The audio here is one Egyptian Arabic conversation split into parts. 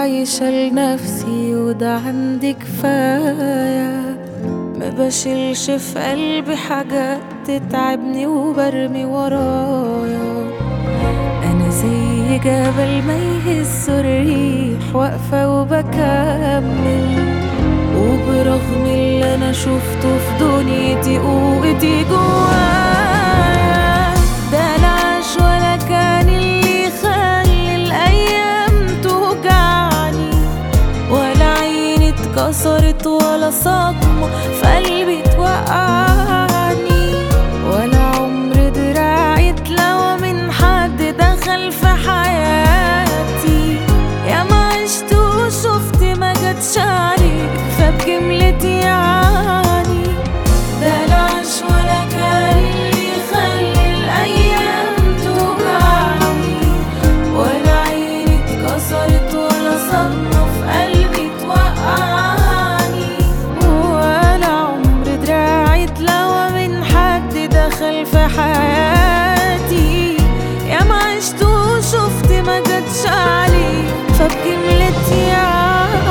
عايشة لنفسي وده عندي كفاية ما بشيلش في قلبي حاجات تتعبني وبرمي ورايا أنا زي جبل ما يهز الريح واقفة وبكمل وبرغم اللي أنا شفته في دنيتي قوتي جوايا ده لا عاش ولا كان اللي يخلي الأيام توجعني ولا عيني اتكسرت ولا صدمة في قلبي توقعني ولا عمر دراعي اتلوى من حد دخل في حياتي يا ما عشت وشفت ما جاتش عليك فبجملتي يعني ده لا عاش ولا كان اللي يخلي الأيام توجعني ولا عيني اتكسرت ولا صدمة في قلبي توقعني ولا عمر دراعي اتلوى من حد دخل في حياتي يا ما عشت وشفت ما جاتش عليه فبجملتي يعني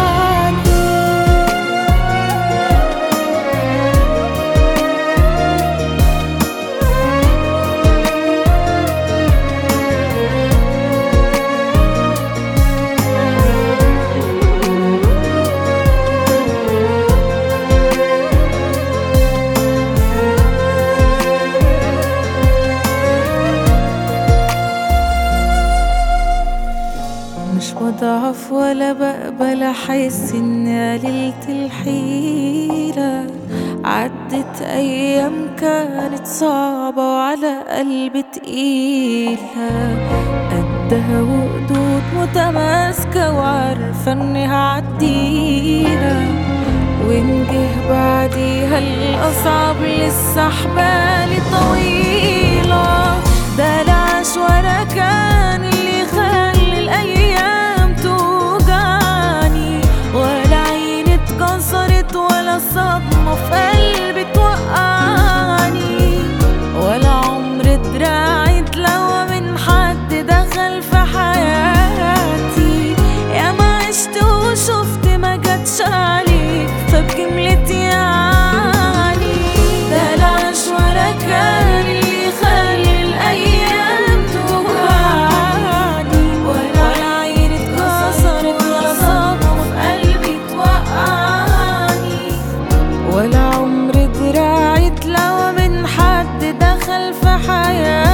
مش بضعف ولا بقبل احس اني قللت الحيرة عدت ايام كانت صعبة وعلى قلبي تقيلة قدها وقدود متماسكة وعارفة اني هعديها وإن جه بعديها الأصعب لسه حبالي طويلة ده لا عاش ولا كان اللي يخلي الأيام توجعني ولا عيني اتكسرت ولا صدمة في قلبي توقعني ولا عمر دراعي اتلوى من حد دخل في حياتي يا ما عشت وشفت ما جاتش عليك فبجملتي يعني ده لا عاش ولا كان اللي يخلي الأيام توجعني ولا عيني اتكسرت ولا صدمة في قلبي توقعني ولا عمر دراعي اتلوى من حد دخل في حياتي